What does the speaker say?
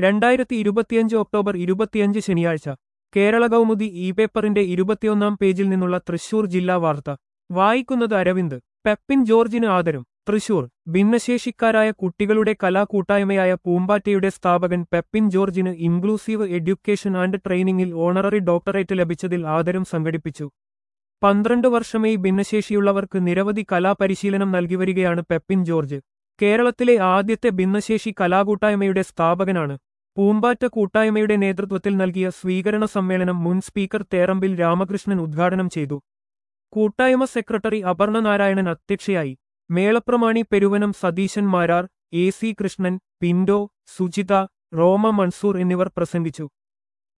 രണ്ടായിരത്തി ഇരുപത്തിയഞ്ച് ഒക്ടോബർ ഇരുപത്തിയഞ്ച് ശനിയാഴ്ച കേരള കൗമുദി ഇ പേപ്പറിന്റെ ഇരുപത്തിയൊന്നാം പേജിൽ നിന്നുള്ള തൃശൂർ ജില്ലാ വാർത്ത വായിക്കുന്നത് അരവിന്ദ് പെപ്പിൻ ജോർജിന് ആദരം തൃശൂർ ഭിന്നശേഷിക്കാരായ കുട്ടികളുടെ കലാകൂട്ടായ്മയായ പൂമ്പാറ്റയുടെ സ്ഥാപകൻ പെപ്പിൻ ജോർജിന് ഇൻക്ലൂസീവ് എഡ്യൂക്കേഷൻ ആൻഡ് ട്രെയിനിങ്ങിൽ ഓണററി ഡോക്ടറേറ്റ് ലഭിച്ചതിൽ ആദരം സംഘടിപ്പിച്ചു പന്ത്രണ്ട് വർഷമായി ഭിന്നശേഷിയുള്ളവർക്ക് നിരവധി കലാപരിശീലനം നൽകിവരികയാണ് പെപ്പിൻ ജോർജ് കേരളത്തിലെ ആദ്യത്തെ ഭിന്നശേഷി കലാകൂട്ടായ്മയുടെ സ്ഥാപകനാണ് പൂമ്പാറ്റ കൂട്ടായ്മയുടെ നേതൃത്വത്തിൽ നൽകിയ സ്വീകരണ സമ്മേളനം മുൻ സ്പീക്കർ തേറമ്പിൽ രാമകൃഷ്ണൻ ഉദ്ഘാടനം ചെയ്തു കൂട്ടായ്മ സെക്രട്ടറി അപർണ നാരായണൻ അധ്യക്ഷയായി മേളപ്രമാണി പെരുവനം സതീശൻ മാരാർ എ സി കൃഷ്ണൻ പിൻഡോ സുജിത റോമ മൺസൂർ എന്നിവർ പ്രസംഗിച്ചു